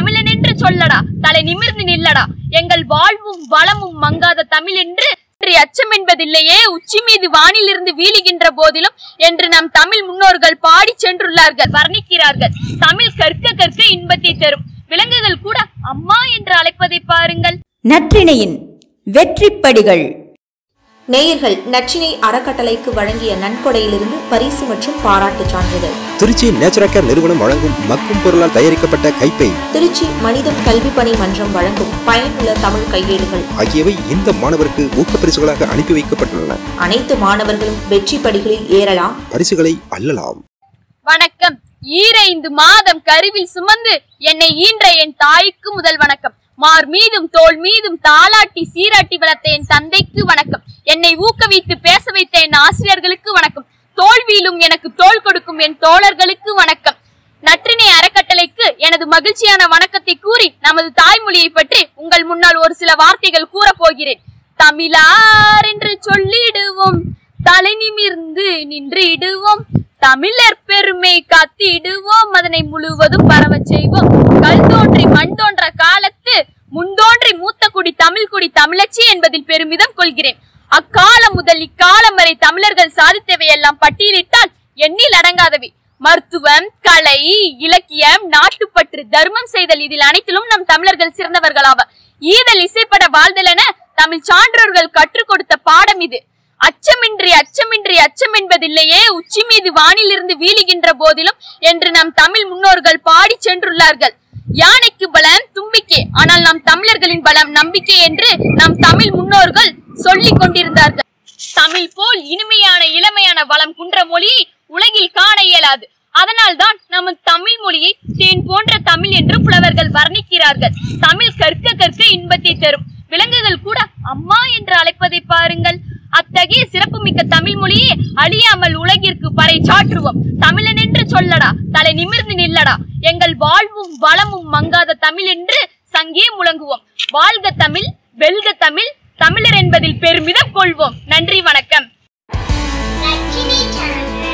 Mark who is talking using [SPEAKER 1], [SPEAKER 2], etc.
[SPEAKER 1] தமிழன் என்று சொல்லடா தலை நிமிர்ந்து நில்லடா எங்கள் வாழ்வும் வளமும் மங்காத தமிழ் என்று இன்று அச்சம் என்பதில்லையே உச்சி மீது வானிலிருந்து வீழுகின்ற போதிலும் என்று நம் தமிழ் முன்னோர்கள் பாடி சென்றுள்ளார்கள் வர்ணிக்கிறார்கள் தமிழ் கற்க கற்க இன்பத்தை தரும் விலங்குகள் கூட அம்மா என்று அழைப்பதை பாருங்கள்
[SPEAKER 2] நற்றிணையின் வெற்றிப்படிகள்
[SPEAKER 3] நேயர்கள் நச்சினை அறக்கட்டளைக்கு வழங்கிய நன்கொடையிலிருந்து பரிசு மற்றும் பாராட்டு சான்றிதழ்
[SPEAKER 4] திருச்சி நேச்சுரல் நிறுவனம் வழங்கும் மக்கும் பொருளால் தயாரிக்கப்பட்ட கைப்பை
[SPEAKER 3] திருச்சி மனிதம் கல்வி பணி மன்றம் வழங்கும் பயனுள்ள தமிழ் கையேடுகள்
[SPEAKER 4] ஆகியவை இந்த மாணவருக்கு ஊக்கப்பரிசுகளாக அனுப்பி வைக்கப்பட்டுள்ளன
[SPEAKER 3] அனைத்து மாணவர்களும் வெற்றி படிகளில் ஏறலாம்
[SPEAKER 4] பரிசுகளை அல்லலாம்
[SPEAKER 1] வணக்கம் ஈரைந்து மாதம் கருவில் சுமந்து என்னை ஈன்ற என் தாய்க்கு முதல் வணக்கம் மார் மீதும் தோள் மீதும் தாளாட்டி சீராட்டி வளர்த்த என் தந்தைக்கு வணக்கம் என்னை ஊக்குவித்து பேச வைத்த என் ஆசிரியர்களுக்கு வணக்கம் தோல்வியிலும் எனக்கு தோள் கொடுக்கும் என் தோழர்களுக்கு வணக்கம் நற்றினை அறக்கட்டளைக்கு எனது மகிழ்ச்சியான வணக்கத்தை கூறி நமது தாய்மொழியை பற்றி உங்கள் முன்னால் ஒரு சில வார்த்தைகள் கூறப் போகிறேன் தமிழார் என்று சொல்லிடுவோம் தலை நிமிர்ந்து நின்றிடுவோம் தமிழர் பெருமை காத்திடுவோம் அதனை முழுவதும் பரவச் செய்வோம் கல் தோன்றி மண் தோன்ற காலத்து முன்தோன்றி மூத்த குடி தமிழ் குடி தமிழச்சி என்பதில் பெருமிதம் கொள்கிறேன் அக்காலம் முதல் இக்காலம் வரை தமிழர்கள் சாதித்தவை எல்லாம் பட்டியலிட்டால் எண்ணில் அடங்காதவை மருத்துவம் கலை இலக்கியம் நாட்டுப்பற்று தர்மம் செய்தல் இதில் அனைத்திலும் நம் தமிழர்கள் சிறந்தவர்களாவர் ஈதல் இசைப்பட வாழ்தல் என தமிழ் சான்றோர்கள் கற்றுக் கொடுத்த பாடம் இது அச்சமின்றி அச்சமின்றி அச்சம் என்பதில்லையே உச்சி மீது வானிலிருந்து வீழுகின்ற போதிலும் என்று நம் தமிழ் முன்னோர்கள் பாடி சென்றுள்ளார்கள் யானைக்கு பலம் தும்பிக்கை ஆனால் நம் தமிழர்களின் பலம் நம்பிக்கை என்று நம் தமிழ் முன்னோர்கள் சொல்லிக் கொண்டிருந்தார்கள் தமிழ் போல் இனிமையான இளமையான வளம் குன்ற மொழியை உலகில் காண இயலாது அதனால்தான் நமது தமிழ் மொழியை தேன் போன்ற தமிழ் என்று புலவர்கள் வர்ணிக்கிறார்கள் தமிழ் கற்க கற்க இன்பத்தை தரும் விலங்குகள் கூட அம்மா என்று அழைப்பதை பாருங்கள் அத்தகைய சிறப்புமிக்க தமிழ் மொழியே அழியாமல் உலகிற்கு பறை சாற்றுவோம் தமிழன் என்று சொல்லடா தலை நிமிர்ந்து நில்லடா எங்கள் வாழ்வும் வளமும் மங்காத தமிழ் என்று சங்கே முழங்குவோம் வாழ்க தமிழ் வெல்க தமிழ் தமிழர் என்பதில் பெருமிதம் கொள்வோம் நன்றி வணக்கம்
[SPEAKER 5] நச்சினை சேனல்